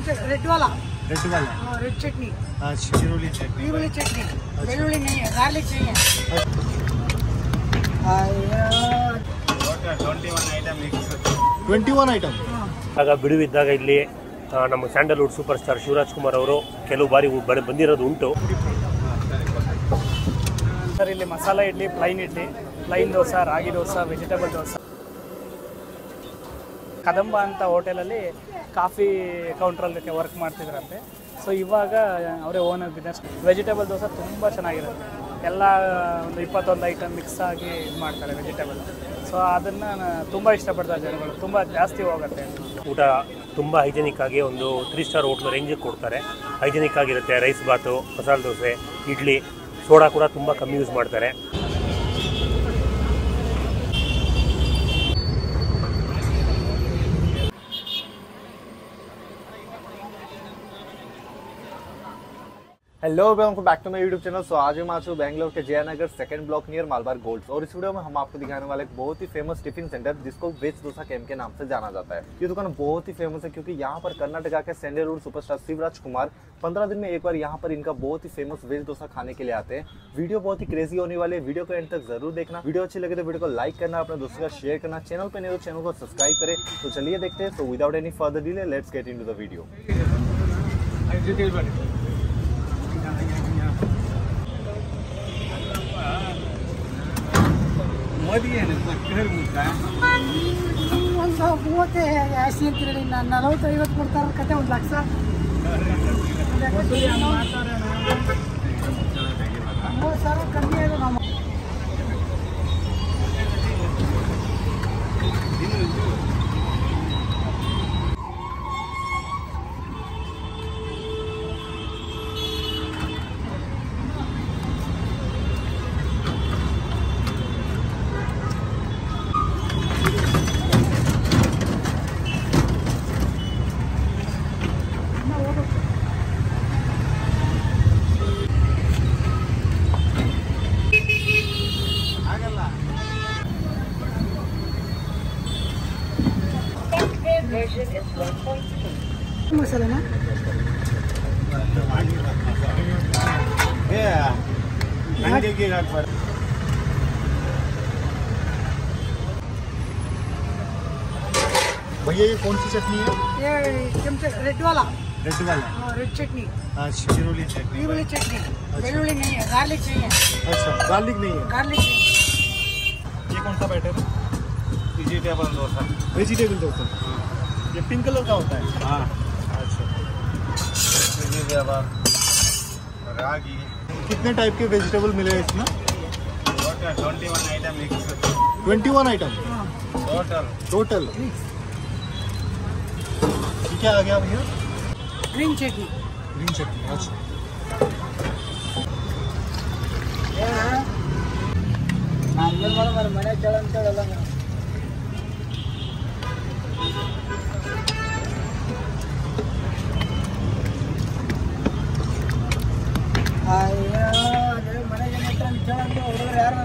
Red वाला red वाला red चटनी अच्छा चिरोली चटनी ಈರುಳ್ಳಿ ಚಟ್ನಿ ಬೆಳ್ಳುಳ್ಳಿ नहीं है गार्लिक नहीं है ಟ್ವೆಂಟಿ ಒನ್ ಐಟಮ್ ಆಗ ಬಿಡುವಿದ್ದಾಗ ಇಲ್ಲಿ ಆ, ನಮ್ಮ Sandalwood super star Shivaraj Kumar ಅವರು ಕೆಲವು ಬಾರಿ ಬ- ಬಂದಿರೋದು ಉಂಟು ಸರ್ ಇಲ್ಲಿ masala idli plain idli plain dosa ragi dosa vegetable dosa Kadamba ಅಂತ ಹೋಟೆಲಲ್ಲಿ ಕಾಫಿ ಕೌಂಟ್ರಲ್ಲಿ ವರ್ಕ್ ಮಾಡ್ತಿದ್ರಂತೆ ಸೊ ಇವಾಗ ಅವರೇ ಓನ್ ಬಿಸ್ನೆಸ್ ವೆಜಿಟೇಬಲ್ ದೋಸೆ ತುಂಬ ಚೆನ್ನಾಗಿರುತ್ತೆ ಎಲ್ಲ ಒಂದು ಇಪ್ಪತ್ತೊಂದು ಐಟಮ್ ಮಿಕ್ಸ್ ಆಗಿ ಇದು ಮಾಡ್ತಾರೆ ವೆಜಿಟೇಬಲ್ ಸೊ ಅದನ್ನು ತುಂಬ ಇಷ್ಟಪಡ್ತಾರೆ ಜನಗಳು ತುಂಬ ಜಾಸ್ತಿ ಹೋಗುತ್ತೆ ಊಟ ತುಂಬ ಹೈಜೆನಿಕ್ ಆಗಿ ಒಂದು ತ್ರೀ ಸ್ಟಾರ್ ಹೋಟ್ಲ್ ರೇಂಜಿಗೆ ಕೊಡ್ತಾರೆ ಹೈಜೆನಿಕ್ ಆಗಿರುತ್ತೆ ರೈಸ್ ಬಾತು ಮಸಾಲೆ ದೋಸೆ ಇಡ್ಲಿ ಸೋಡಾ ಕೂಡ ತುಂಬ ಕಮ್ಮಿ ಯೂಸ್ ಮಾಡ್ತಾರೆ hello welcome back to my YouTube channel so आज हम आ चुके बैंगलोर के Jayanagar second block near Malabar Gold और इस वीडियो में हम आपको दिखाने वाले एक बहुत ही फेमस टिफिन सेंटर जिसको वेज डोसा कैंप के नाम से जाना जाता है ये दुकान बहुत ही फेमस है क्योंकि यहाँ पर कर्नाटका के सैंडलवुड सुपरस्टार शिवराज कुमार पंद्रह दिन में एक बार यहाँ पर इनका बहुत ही फेमस वेज डोसा खाने के लिए आते हैं वीडियो बहुत ही क्रेजी होने वाले वीडियो को एंड तक जरूर देखना वीडियो अच्छी लगे तो वीडियो को लाइक करना अपने दोस्तों का शेयर करना चैनल पर नहीं तो चैनल को सब्सक्राइब करें तो चलिए देखते हैं so without any further delay let's get into the video ಒಂದು ಮೂವತ್ತೆ ಜಾಸ್ತಿ ಅಂತೀರಿ ನಾನು ನಲವತ್ತು ಐವತ್ತು ಕೊಡ್ತಾರೆ ಕತೆ ಒಂದು ಲಕ್ಷ ಮೂವತ್ತು ಸಾವಿರ ಕಮ್ಮಿ ಇದೆ ನಾವು ಮಸಾಲೆನಾ भैया ये कौन सी चटनी है ये चमचे रेड वाला रेड वाला रेड चटनी अच्छा चिरोली चटनी ಈರುಳ್ಳಿ ಚಟ್ನಿ ಬೆಳ್ಳುಳ್ಳಿ नहीं है गार्लिक नहीं है अच्छा गार्लिक नहीं है गार्लिक नहीं है ये कौन सा बैटर है वेजिटेबल डोसा वेजिटेबल डोसा ये पिंक कलर का होता है हाँ अच्छा वेजिटेबल रागी कितने टाइप के वेजिटेबल मिले इसमें twenty one item mix twenty one item total total ये क्या आ गया भैया ಗ್ರೀನ್ ಚಟ್ನಿ ग्रीन चटनी अच्छा ಮನೆ ಅಂತೇಳಲ್ಲ ಮನೆಗೆ ಹುಡುಗರು ಯಾರು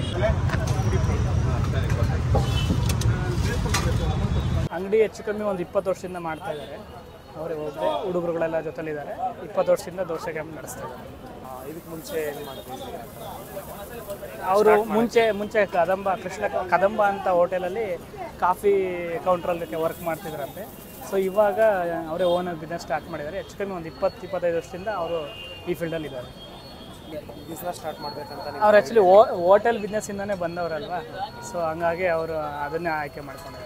ಅಂಗಡಿ ಹೆಚ್ಚು ಕಮ್ಮಿ ಒಂದು ಇಪ್ಪತ್ತು ವರ್ಷದಿಂದ ಮಾಡ್ತಾ ಇದ್ದಾರೆ ಅವರೇ ಒಬ್ಬರೇ ಹುಡುಗರುಗಳೆಲ್ಲ ಜೊತೆಲಿದ್ದಾರೆ ಇಪ್ಪತ್ತು ವರ್ಷದಿಂದ ದೋಸೆ ಕ್ಯಾಂಪ್ ನಡೆಸ್ತಾ ಇದ್ದಾರೆ ಇದಕ್ಕೆ ಮುಂಚೆ ಏನು ಮಾಡಿದ್ವಿ ಅವರು ಮುಂಚೆ ಮುಂಚೆ ಕದಂಬ ಕೃಷ್ಣ ಕದಂಬ ಅಂತ ಹೋಟೆಲಲ್ಲಿ ಕಾಫಿ ಕೌಂಟ್ರಲ್ಲಿ ವರ್ಕ್ ಮಾಡ್ತಿದ್ರಂತೆ ಸೊ ಇವಾಗ ಅವರೇ ಓನ್ ಬಿಸ್ನೆಸ್ ಸ್ಟಾರ್ಟ್ ಮಾಡಿದ್ದಾರೆ ಹೆಚ್ಚು ಕಮ್ಮಿ ಒಂದು ಇಪ್ಪತ್ತು ಇಪ್ಪತ್ತೈದು ವರ್ಷದಿಂದ ಅವರು ಈ ಫೀಲ್ಡಲ್ಲಿ ಇದ್ದಾರೆ ಬಿಸ್ನೆಸ್ ಸ್ಟಾರ್ಟ್ ಮಾಡ್ಬೇಕಂತ ಅವ್ರು ಆ್ಯಕ್ಚುಲಿ ಹೋಟೆಲ್ ಬಿಸ್ನೆಸ್ಸಿಂದನೇ ಬಂದವರಲ್ವಾ ಸೊ ಹಂಗಾಗಿ ಅವರು ಅದನ್ನೇ ಆಯ್ಕೆ ಮಾಡ್ಕೊಂಡಿದ್ದಾರೆ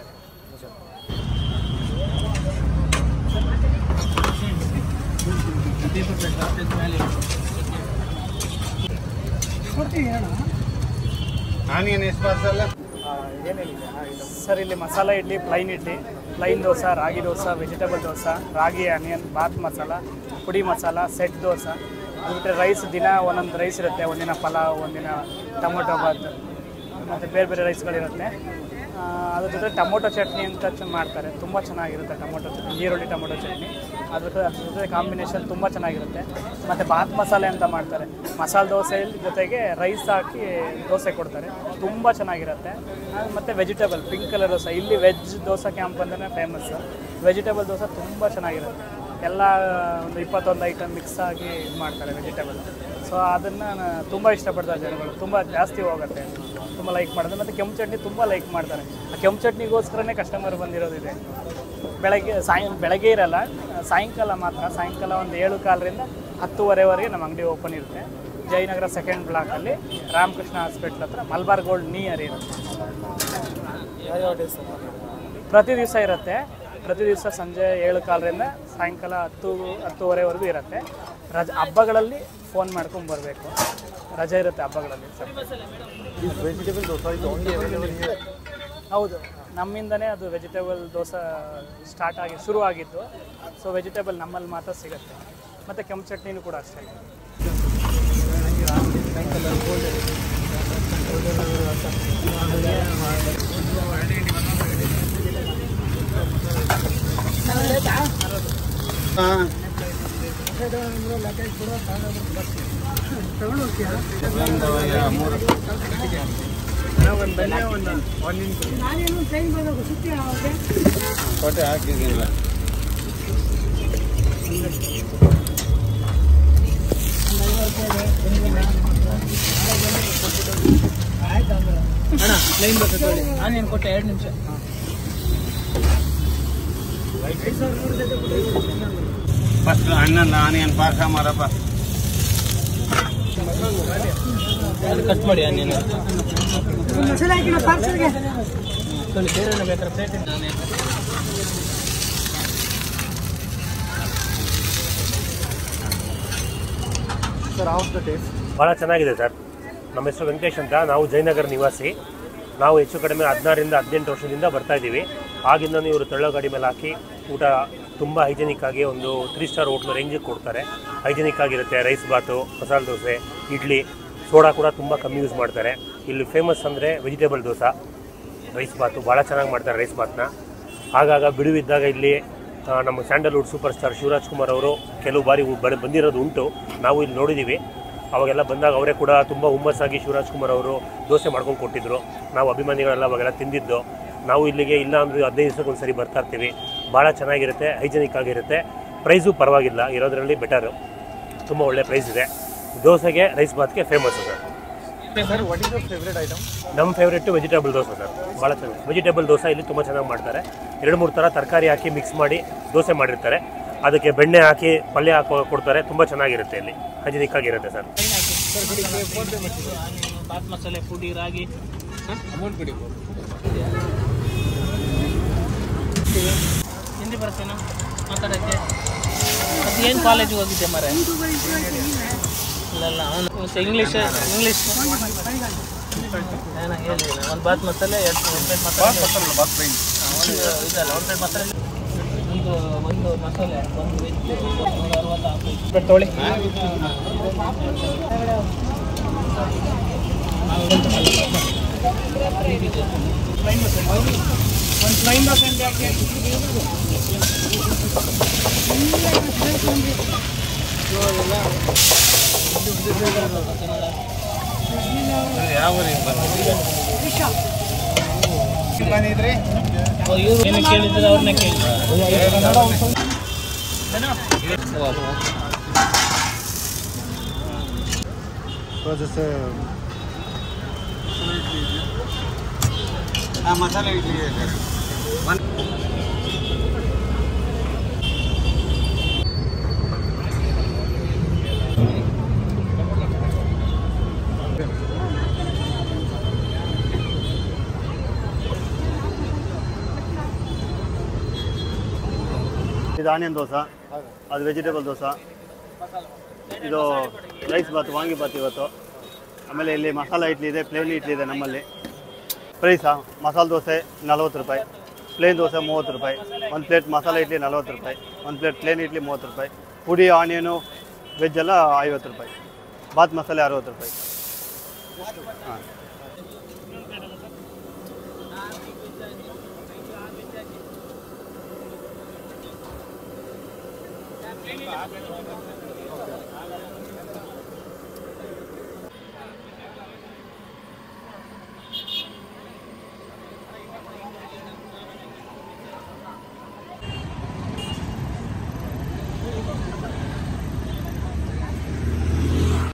ಕೊಡ್ತೀವಿ ಹೇಳ ಆನಿಯನ್ ಸ್ಪೆಷಲ್ ಸರ್ ಇಲ್ಲಿ masala idli plain idli plain dosa ragi dosa vegetable dosa ragi onion bath masala ಪುಡಿ ಮಸಾಲ ಸೆಟ್ ದೋಸೆ ಅದು ಬಿಟ್ಟರೆ ರೈಸ್ ದಿನ ಒಂದೊಂದು ರೈಸ್ ಇರುತ್ತೆ ಒಂದಿನ ಪಲಾವ್ ಒಂದಿನ ಟೊಮೊಟೊ ಬಾತ್ ಮತ್ತು ಬೇರೆ ಬೇರೆ ರೈಸ್ಗಳಿರುತ್ತೆ ಆ, ಅದ್ರ ಜೊತೆ ಟೊಮೊಟೊ ಚಟ್ನಿ ಅಂತ ಚ- ಮಾಡ್ತಾರೆ ತುಂಬ ಚೆನ್ನಾಗಿರುತ್ತೆ ಟೊಮೊಟೊ ಚಟ್ನಿ ಈರುಳ್ಳಿ ಟೊಮೊಟೊ ಚಟ್ನಿ ಅದ್ರ ಜೊತೆ- ಅದ್ರ ಜೊತೆ ಕಾಂಬಿನೇಷನ್ ತುಂಬ ಚೆನ್ನಾಗಿರುತ್ತೆ ಮತ್ತು ಬಾತ್ ಮಸಾಲೆ ಅಂತ ಮಾಡ್ತಾರೆ ಮಸಾಲೆ ದೋಸೆ ಜೊತೆಗೆ ರೈಸ್ ಹಾಕಿ ದೋಸೆ ಕೊಡ್ತಾರೆ ತುಂಬ ಚೆನ್ನಾಗಿರುತ್ತೆ ಆ, ಮತ್ತು ವೆಜಿಟೇಬಲ್ ಪಿಂಕ್ ಕಲರ್ ದೋಸೆ ಇಲ್ಲಿ ವೆಜ್ ದೋಸೆ ಕ್ಯಾಂಪ್ ಅಂದ್ರೆ ಫೇಮಸ್ ವೆಜಿಟೇಬಲ್ ದೋಸೆ ತುಂಬ ಚೆನ್ನಾಗಿರುತ್ತೆ ಎಲ್ಲ ಒಂದು ಇಪ್ಪತ್ತೊಂದು ಐಟಮ್ ಮಿಕ್ಸ್ ಆಗಿ ಇದು ಮಾಡ್ತಾರೆ ವೆಜಿಟೇಬಲ್ ಸೊ ಅದನ್ನು ತುಂಬ ಇಷ್ಟಪಡ್ತಾರೆ ಜನಗಳು ತುಂಬ ಜಾಸ್ತಿ ಹೋಗುತ್ತೆ ತುಂಬ ಲೈಕ್ ಮಾಡ್ತಾರೆ ಮತ್ತು ಕೆಂಪು ಚಟ್ನಿ ತುಂಬ ಲೈಕ್ ಮಾಡ್ತಾರೆ ಆ ಕೆಂಪು ಚಟ್ನಿಗೋಸ್ಕರನೇ ಕಸ್ಟಮರ್ ಬಂದಿರೋದಿದೆ ಬೆಳಗ್ಗೆ ಸಾಯ ಬೆಳಗ್ಗೆ ಇರಲ್ಲ ಸಾಯಂಕಾಲ ಮಾತ್ರ ಸಾಯಂಕಾಲ ಒಂದು ಏಳು ಕಾಲರಿಂದ ಹತ್ತುವರೆವರೆಗೆ ನಮ್ಮ ಅಂಗಡಿ ಓಪನ್ ಇರುತ್ತೆ ಜಯನಗರ ಸೆಕೆಂಡ್ ಬ್ಲಾಕಲ್ಲಿ ರಾಮಕೃಷ್ಣ ಹಾಸ್ಪಿಟ್ಲ್ ಹತ್ರ ಮಲ್ಬಾರ್ ಗೋಲ್ಡ್ ನಿಯರ್ ಇರುತ್ತೆ ಪ್ರತಿ ದಿವಸ ಇರುತ್ತೆ ಪ್ರತಿ ದಿವಸ ಸಂಜೆ ಏಳು ಕಾಲರಿಂದ ಸಾಯಂಕಾಲ ಹತ್ತು ಹತ್ತುವರೆವರೆಗೂ ಇರುತ್ತೆ ರಜ ಹಬ್ಬಗಳಲ್ಲಿ ಫೋನ್ ಮಾಡ್ಕೊಂಡು ಬರಬೇಕು ರಜೆ ಇರುತ್ತೆ ಹಬ್ಬಗಳಲ್ಲಿ sir This vegetable dosa is only available here. ಹೌದು ನಮ್ಮಿಂದನೇ ಅದು ವೆಜಿಟೇಬಲ್ ದೋಸೆ ಸ್ಟಾರ್ಟ್ ಆಗಿ ಶುರು ಆಗಿದ್ದು ಸೊ ವೆಜಿಟೇಬಲ್ ನಮ್ಮಲ್ಲಿ ಮಾತ್ರ ಸಿಗುತ್ತೆ ಮತ್ತು ಕೆಂಪು ಚಟ್ನಿನೂ ಕೂಡ ಅಷ್ಟೇ ಹಾಂ ತಗೊಂಡು ಹೋಗ್ತೀಯಾ ಒಂದು ಮೂರು ನಾನೇನು ಟ್ರೈನ್ ಬರೋದು ಸುತ್ತಿ ಅವ್ರಿಗೆ ಕೊಟ್ಟೆ ಹಾಕಿದ್ದೀನಿಲ್ಲ ನಾನೇನು ಕೊಟ್ಟೆ ಎರಡು ನಿಮಿಷ ಫಸ್ಟ್ ಅಣ್ಣ ಆನಿಯನ್ ಪಾರ್ಕ ಮಾರಪ್ಪ ಕಟ್ ಮಾಡಿ ನೀನು ಮಸಾಲೆ ಹಾಕಿನ ಪಾರ್ಸಲ್ಗೆ ಬೇರೆ ಬೇಕಾದ್ರೆ plate Sir, how's the taste? ಭಾಳ ಚೆನ್ನಾಗಿದೆ ಸರ್ ನಮ್ಮ ಹೆಸರು ವೆಂಕಟೇಶ್ ಅಂತ ನಾವು ಜಯನಗರ ನಿವಾಸಿ ನಾವು ಹೆಚ್ಚು ಕಡಿಮೆ ಹದಿನಾರರಿಂದ ಹದಿನೆಂಟು ವರ್ಷದಿಂದ ಬರ್ತಾ ಇದ್ದೀವಿ ಆಗಿಂದನೂ ಇವರು ತಳ್ಳೋ ಗಾಡಿ ಮೇಲೆ ಹಾಕಿ ಊಟ ತುಂಬ ಹೈಜೆನಿಕ್ ಆಗಿ ಒಂದು ತ್ರೀ ಸ್ಟಾರ್ ಹೋಟ್ಲ್ ರೇಂಜಿಗೆ ಕೊಡ್ತಾರೆ ಹೈಜೆನಿಕ್ ಆಗಿರುತ್ತೆ ರೈಸ್ ಬಾತು ಮಸಾಲೆ ದೋಸೆ ಇಡ್ಲಿ ಸೋಡಾ ಕೂಡ ತುಂಬ ಕಮ್ಮಿ ಯೂಸ್ ಮಾಡ್ತಾರೆ ಇಲ್ಲಿ ಫೇಮಸ್ ಅಂದರೆ ವೆಜಿಟೇಬಲ್ ದೋಸೆ ರೈಸ್ ಬಾತು ಭಾಳ ಚೆನ್ನಾಗಿ ಮಾಡ್ತಾರೆ ರೈಸ್ ಬಾತ್ನ ಆಗಾಗ ಬಿಡುವಿದ್ದಾಗ ಇಲ್ಲಿ ಆ, ನಮ್ಮ Sandalwood super star Shivaraj Kumar ಅವರು ಕೆಲವು ಬಾರಿ ಉ- ಬರ ಬಂದಿರೋದು ಉಂಟು ನಾವು ಇಲ್ಲಿ ನೋಡಿದ್ದೀವಿ ಅವಾಗೆಲ್ಲ ಬಂದಾಗ ಅವರೇ ಕೂಡ ತುಂಬ ಹುಮ್ಮಸ್ಸಾಗಿ ಶಿವರಾಜ್ ಕುಮಾರ್ ಅವರು ದೋಸೆ ಮಾಡ್ಕೊಂಡು ಕೊಟ್ಟಿದ್ದರು ನಾವು ಅಭಿಮಾನಿಗಳೆಲ್ಲ ಅವಾಗೆಲ್ಲ ತಿಂದಿದ್ದು ನಾವು ಇಲ್ಲಿಗೆ ಇಲ್ಲ ಅಂದರೆ ಹದಿನೈದು ದಿವಸಕ್ಕೆ ಒಂದು ಸರಿ ಬರ್ತಾ ಇರ್ತೀವಿ ಭಾಳ ಚೆನ್ನಾಗಿರುತ್ತೆ ಹೈಜೆನಿಕ್ ಆಗಿರುತ್ತೆ ಪ್ರೈಸು ಪರವಾಗಿಲ್ಲ ಇರೋದ್ರಲ್ಲಿ ಬೆಟರು ತುಂಬ ಒಳ್ಳೆ ಪ್ರೈಸ್ ಇದೆ ದೋಸೆಗೆ ರೈಸ್ ಬಾತ್ಗೆ famous sir Sir, what is your favorite item? ನಮ್ಮ ಫೇವ್ರೇಟು ವೆಜಿಟೇಬಲ್ ದೋಸೆ ಸರ್ ಭಾಳ ಚೆನ್ನಾಗಿ ವೆಜಿಟೇಬಲ್ ದೋಸೆ ಇಲ್ಲಿ ತುಂಬ ಚೆನ್ನಾಗಿ ಮಾಡ್ತಾರೆ ಎರಡು ಮೂರು ಥರ ತರಕಾರಿ ಹಾಕಿ ಮಿಕ್ಸ್ ಮಾಡಿ ದೋಸೆ ಮಾಡಿರ್ತಾರೆ ಅದಕ್ಕೆ ಬೆಣ್ಣೆ ಹಾಕಿ ಪಲ್ಯ ಹಾಕಿ ಕೊಡ್ತಾರೆ ತುಂಬ ಚೆನ್ನಾಗಿರುತ್ತೆ ಇಲ್ಲಿ ಹೈಜಿನಿಕ್ ಆಗಿರುತ್ತೆ ಸರ್ ಬಾತ್ ಮಸಾಲೆ ಪುಡಿ ರಾಗಿ ಹಿಂದಿ ಬರ್ತೇನಾ ಮಾತಾಡೋಕ್ಕೆ ಅದು ಏನು ಕಾಲೇಜಿಗೆ ಹೋಗಿದ್ದೆ ಮರ ಇಲ್ಲ ಅವನು ಇಂಗ್ಲೀಷ್ ಇಂಗ್ಲೀಷ್ ಏನ ಹೇಳಿ ಒಂದು ಬಾತ್ ಮಸಾಲೆ ಎರಡು ಒಂದು ಪ್ಲೇಟ್ ಮಸಾಲೆ ಒಂದು ಇದಲ್ಲ ಒಂದು ಪ್ಲೇಟ್ ಮಸಾಲೆ ಒಂದು ಒಂದು ಮಸಾಲೆ ಒಂದು ವೆಜ್ ಒಂದು ಅರವತ್ತು ಹಾಕಿ ತೊಳಿ ಒಂದು ಪ್ಲೈನ್ ದೋಸೆ ಅಂತ ಹಾಕಿ ಯಾವ ಊರಿಗೆ ಬಂದಿದ್ರಿ ಇವ್ರು ಏನು ಕೇಳಿದ್ರೆ ಅವ್ರನ್ನ ಕೇಳಿ ಹಾಂ ಮಸಾಲೆ ಇಡ್ಲಿ ಇದೆ ಸರ್ ಇದು ಆನಿಯನ್ ದೋಸೆ ಅದು ವೆಜಿಟೇಬಲ್ ದೋಸೆ ಇದು ರೈಸ್ ಬಾತ್ ವಾಂಗಿ ಬಾತ್ ಇವತ್ತು ಆಮೇಲೆ ಇಲ್ಲಿ ಮಸಾಲ ಇಡ್ಲಿ ಇದೆ ಪ್ಲೇನ್ ಇಡ್ಲಿ ಇದೆ ನಮ್ಮಲ್ಲಿ ಪ್ರೈಸಾ ಮಸಾಲೆ ದೋಸೆ ನಲ್ವತ್ತು ರೂಪಾಯಿ ಪ್ಲೇನ್ ದೋಸೆ ಮೂವತ್ತು ರೂಪಾಯಿ ಒಂದು ಪ್ಲೇಟ್ ಮಸಾಲೆ ಇಡ್ಲಿ ನಲ್ವತ್ತು ರೂಪಾಯಿ ಒಂದು ಪ್ಲೇಟ್ ಪ್ಲೇನ್ ಇಡ್ಲಿ ಮೂವತ್ತು ರೂಪಾಯಿ ಪುಡಿ ಆನಿಯನು ವೆಜ್ ಎಲ್ಲ ಐವತ್ತು ರೂಪಾಯಿ ಬಾತ್ ಮಸಾಲೆ ಅರವತ್ತು ರೂಪಾಯಿ ಹಾಂ